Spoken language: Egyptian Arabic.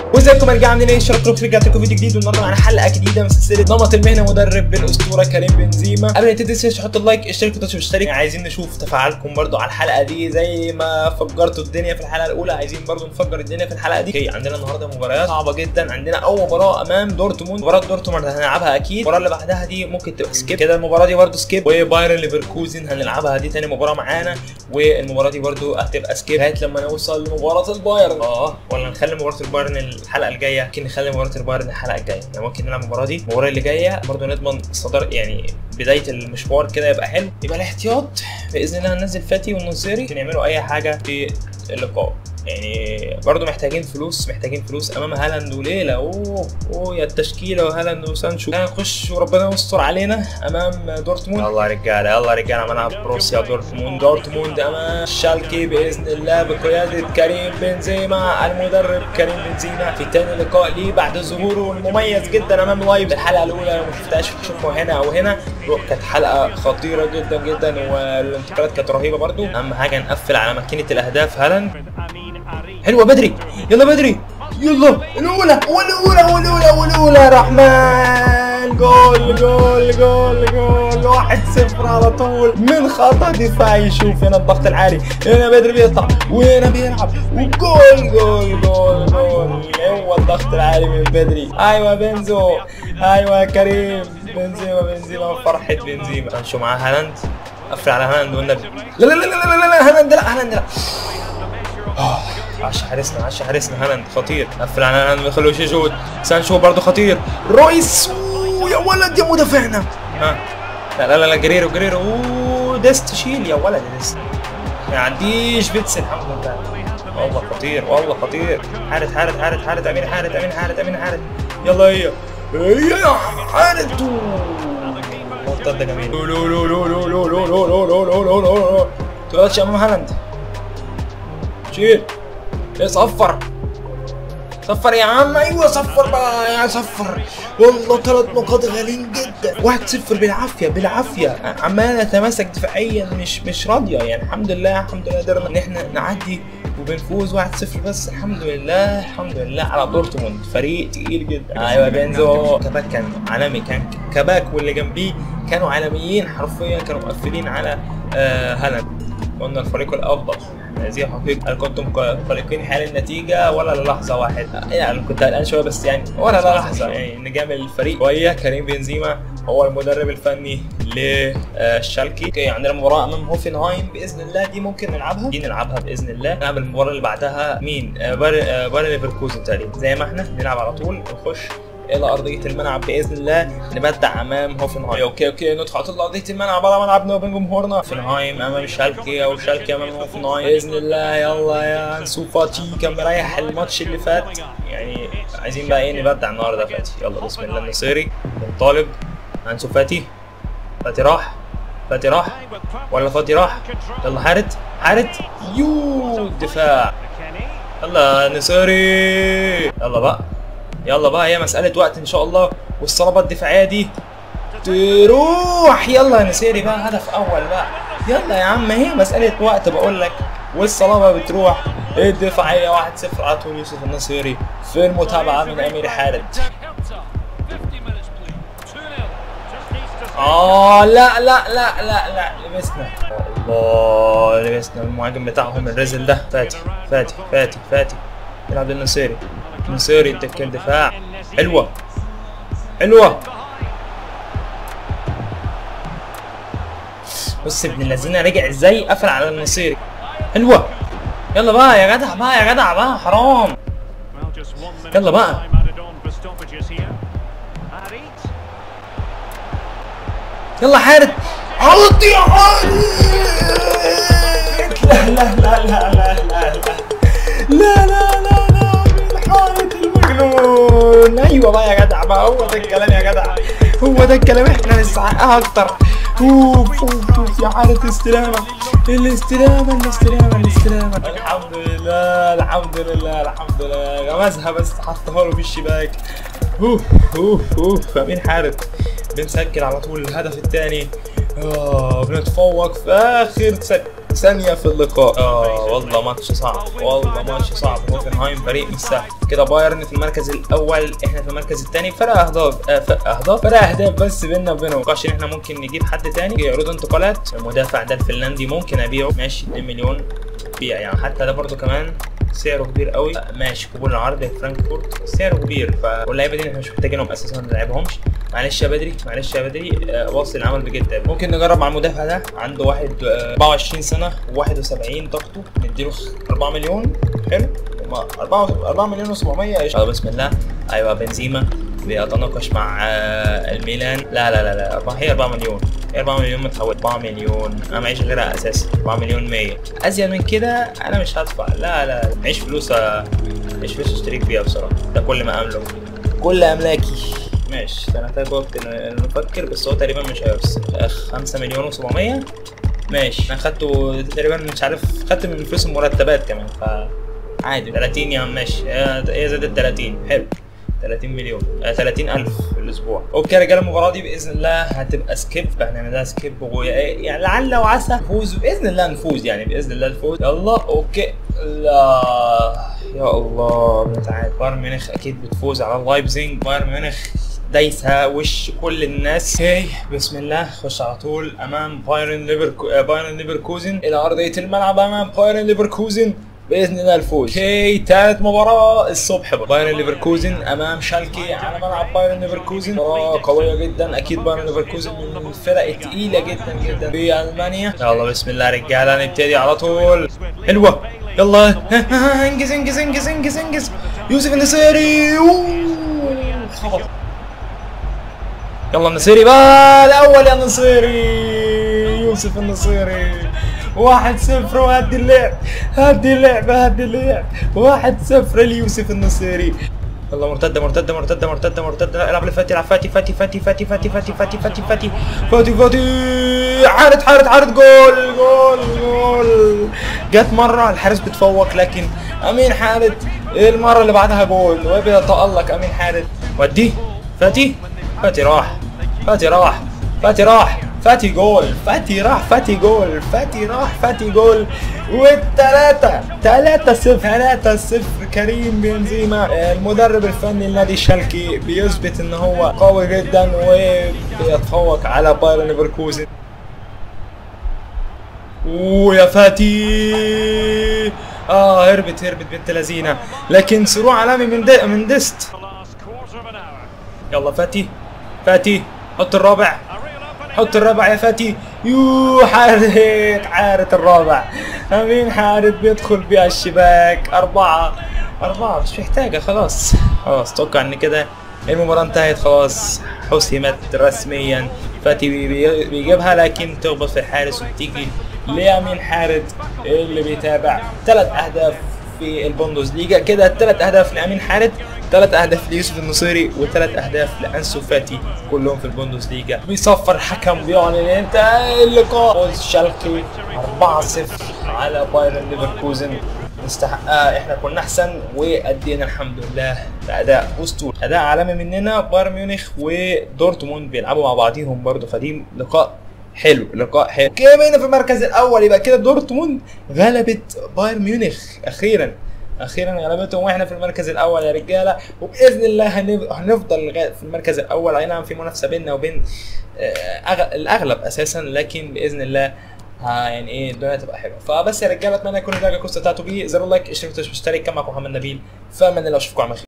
وازيكم يا رجاله عاملين ايه؟ شرف لكم رجعت لكم فيديو جديد والنهارده معانا حلقه جديده من سلسله نمط المهنه مدرب بالاسطوره كريم بنزيما قبل ما نبتدي تنسوا تحطوا اللايك اشتركوا وتشتركوا اشترك عايزين نشوف تفاعلكم برضو على الحلقه دي زي ما فجرتوا الدنيا في الحلقه الاولى عايزين برضو نفجر الدنيا في الحلقه دي اوكي عندنا النهارده مباريات صعبه جدا عندنا اول مباراه امام دورتموند مباراه دورتموند هنلعبها اكيد المباراه اللي بعدها دي ممكن تبقى سكيب كده المباراه دي برضو سكيب وبايرن ليفركوزن هنلعبها دي تاني مباراه معانا والمباراه دي برضو هتبقى سكيب لغايه لما نوصل لمباراه البايرن اه ولا نخلي مباراه البايرن الحلقه الجايه ممكن نخلي مباراه البايرن الحلقه الجايه يعني ممكن نلعب المباراه دي المباراه اللي جايه برضو نضمن صدر يعني بدايه المشوار كده يبقى حلو يبقى الاحتياط باذن الله هننزل فاتي والنصيري عشان يعملوا اي حاجه في اللقاء يعني برضو محتاجين فلوس محتاجين فلوس امام هالاند وليله اوه اوه يا التشكيله وهالاند وسانشو هنخش وربنا يستر علينا امام دورتموند يلا يا رجاله يلا يا رجاله ملعب بروسيا دورتموند دورتموند امام شالكي باذن الله بقياده كريم بنزيما المدرب كريم بنزيما في تاني لقاء ليه بعد ظهوره المميز جدا امام لايف الحلقه الاولى ما شفتهاش تشوفوا هنا او هنا كانت حلقه خطيره جدا جدا والانتقالات كانت رهيبه برضو اهم حاجه نقفل على ماكينه الاهداف هالاند حلوه بدري يلا بدري يلا الاولى والاولى والاولى والاولى رحمن جول جول جول جول واحد صفر على طول من خطا دفاعي شوف هنا الضغط العالي هنا بدري بيقطع وهنا بيلعب وجول جول جول جول هو الضغط العالي من بدري ايوه بنزو ايوه يا كريم بنزيما بنزيما فرحه بنزيما هنشوف معاه هالاند قفل على هالاند والنبي لا لا لا لا لا لا هالاند لا هالاند لا عش حارسنا عش حارسنا هالاند خطير قفل على هالاند ما يخلوش يشوت سانشو برضه خطير رويس أوه يا ولد يا مدافعنا ها لا لا لا, لا جريرو جريرو اوه ديست شيل يا ولد يا ديست ما يعديش بيتس الحمد لله والله خطير والله خطير حارس حارس حارس حارس امين حارس امين حارس امين حارس يلا هي هي يا حارس ده جميل لو لو لو لو لو لو لو لو لو لو لو لو لو تغلطش امام هالاند شيل ايه صفر صفر يا عم ايوه صفر بقى يا صفر والله ثلاث نقاط غاليين جدا واحد صفر بالعافيه بالعافيه عمال اتماسك دفاعيا مش مش راضيه يعني الحمد لله الحمد لله قدرنا ان احنا نعدي وبنفوز 1-0 بس الحمد لله الحمد لله على دورتموند فريق تقيل جدا ايوه بنزو كباك كان عالمي كان كباك واللي جنبيه كانوا عالميين حرفيا كانوا مقفلين على آه هالاند قلنا الفريق الافضل هذه حقيقة هل كنتم قلقين حال النتيجة ولا للحظة واحدة؟ يعني كنت قلقان شوية بس يعني ولا للحظة يعني نجامل الفريق شوية كريم بنزيما هو المدرب الفني للشالكي اوكي عندنا مباراة امام هوفنهايم باذن الله دي ممكن نلعبها دي نلعبها باذن الله نلعب المباراة اللي بعدها مين؟ بايرن ليفركوزن تقريبا زي ما احنا نلعب على طول ونخش الى ارضيه الملعب باذن الله نبدع امام هوفنهايم اوكي اوكي ندخل على ارضيه الملعب على ملعبنا وبين جمهورنا هوفنهايم امام شالكي او شالكي امام هوفنهايم باذن الله يلا يا انسو فاتي كان مريح الماتش اللي فات يعني عايزين بقى ايه نبدع النهارده فاتي يلا بسم الله النصيري بنطالب انسو فاتي فاتي راح فاتي راح ولا فاتي راح يلا حارت حارت يو الدفاع يلا نصيري يلا بقى يلا بقى هي مسألة وقت إن شاء الله والصلابة الدفاعية دي تروح يلا يا نسيري بقى هدف أول بقى يلا يا عم هي مسألة وقت بقول لك والصلابة بتروح الدفاعية 1-0 على طول يوسف النصيري في المتابعة من أمير حارد آه لا لا لا لا لا لبسنا الله لبسنا المهاجم بتاعهم الرزل ده فاتي فاتي فاتي فاتي يلعب للنصيري نصيري يتكل دفاع حلوه حلوه بص ابن الذين رجع ازاي قفل على النصيري حلوه يلا بقى يا جدع بقى يا جدع بقى حرام يلا بقى يلا حارت حط يا حارت لا لا لا لا لا لا لا لا لا حارة المجنون ايوه بقى يا جدع بقى هو ده الكلام يا جدع هو ده الكلام احنا نستحقها اكتر اوف اوف اوف يا حارة استلامة الاستلامة الاستلامة الاستلامة الحمد لله الحمد لله الحمد لله غمزها بس حطها له في الشباك اوف اوف اوف امين حارة بنسجل على طول الهدف الثاني اه بنتفوق في اخر ثانيه في اللقاء اه والله ماتش صعب والله ماتش صعب هوفنهايم فريق مش سهل كده بايرن في المركز الاول احنا في المركز الثاني فرق اهداف آه فرق اهداف فرق اهداف بس بيننا وبينهم عشان احنا ممكن نجيب حد تاني عروض انتقالات المدافع ده الفنلندي ممكن ابيعه ماشي 2 مليون بيع يعني حتى ده برضو كمان سعره كبير قوي ماشي قبول العرض يا فرانكفورت سعره كبير فاللعيبه دي احنا مش محتاجينهم اساسا ما نلعبهمش معلش يا بدري معلش يا بدري آه، واصل العمل بجد ممكن نجرب مع المدافع ده عنده واحد آه، 24 سنه و71 طاقته نديله 4 مليون حلو 4 4 مليون و700 يلا بسم الله ايوه بنزيما بيتناقش مع آه، الميلان لا لا لا لا أربعة- هي 4 مليون هي 4 مليون متحول 4 مليون انا معيش غيرها اساسا 4 مليون 100 ازيد من كده انا مش هدفع لا لا معيش فلوس آه، معيش فلوس اشتريك بيها بصراحه ده كل ما املك كل املاكي ماشي سنحتاج وقت ن- نفكر بس هو تقريبا مش هيوصل 5 مليون و700 ماشي انا خدته تقريبا مش عارف خدت من فلوس المرتبات كمان ف عادي 30 يا عم ماشي هي هي زادت 30 حلو 30 مليون آه 30 الف في الاسبوع اوكي يا رجاله المباراه دي باذن الله هتبقى سكيب هنعملها سكيب يعني لعل وعسى نفوز باذن الله نفوز يعني باذن الله نفوز يلا اوكي لا يا الله بنتعاد بايرن ميونخ اكيد بتفوز على لايبزينج بايرن ميونخ دايسه وش كل الناس اوكي بسم الله خش على طول امام بايرن ليفركو آه، بايرن ليفركوزن الى ارضيه الملعب امام بايرن ليفركوزن باذن الله الفوز اوكي ثالث مباراه الصبح بقى. بايرن ليفركوزن امام شالكي على ملعب بايرن ليفركوزن مباراه قويه جدا اكيد بايرن ليفركوزن من الفرق الثقيله جدا جدا في المانيا يلا بسم الله رجاله نبتدي على طول حلوه يلا انجز انجز انجز انجز انجز يوسف النصيري أوه، خبط يلا النصيري بقى الاول يا نصيري يوسف النصيري واحد صفر وهدي اللعب هدي اللعب هدي اللعب واحد صفر ليوسف النصيري يلا مرتده مرتده مرتده مرتده مرتده العب لفاتي العب فاتي فاتي فاتي فاتي فاتي فاتي فاتي فاتي فاتي فاتي فاتي عارض عارض عارض جول جول جول جت مره الحارس بتفوق لكن امين حارد المره اللي بعدها جول وبيتالق امين حارد وديه فاتي فاتي راح فاتي راح فاتي راح فاتي جول فاتي راح فاتي جول فاتي راح فاتي جول والثلاثة ثلاثة صفر ثلاثة صفر كريم بنزيما المدرب الفني لنادي الشالكي بيثبت ان هو قوي جدا وبيتفوق على بايرن ليفركوزن ويا فاتي اه هربت هربت بنت لذينه لكن صراع عالمي من دي من ديست يلا فاتي فاتي حط الرابع حط الرابع يا فاتي يو حارت حارت الرابع امين حارت بيدخل بيها الشباك اربعة اربعة مش محتاجة خلاص خلاص اتوقع ان كده المباراة انتهت خلاص حسمت رسميا فاتي بي- بي- بيجيبها لكن تخبط في الحارس وبتيجي لامين حارت اللي بيتابع ثلاث اهداف في البوندوزليجا كده ثلاث اهداف لامين حارت ثلاث اهداف ليوسف النصيري وثلاث اهداف لانسو فاتي كلهم في البوندوزليجا بيصفر الحكم بيعلن انتهى اللقاء فوز شالكي 4-0 على بايرن ليفركوزن نستحقها احنا كنا احسن وادينا الحمد لله باداء اسطوري اداء عالمي مننا بايرن ميونخ ودورتموند بيلعبوا مع بعضيهم برضه فدي لقاء حلو لقاء حلو كده بقينا في المركز الاول يبقى كده دورتموند غلبت بايرن ميونخ اخيرا اخيرا غلبتهم واحنا في المركز الاول يا رجاله وباذن الله هنف- هنفضل لغاية في المركز الاول اي نعم في منافسه بيننا وبين آه، أغ- الاغلب اساسا لكن باذن الله ها يعني ايه الدنيا تبقى حلوه فبس يا رجاله اتمنى يكون الفيديو عجبكم استمتعتوا بيه زر اللايك اشتركوا مشترك كان معكم محمد نبيل فمن الله اشوفكم على خير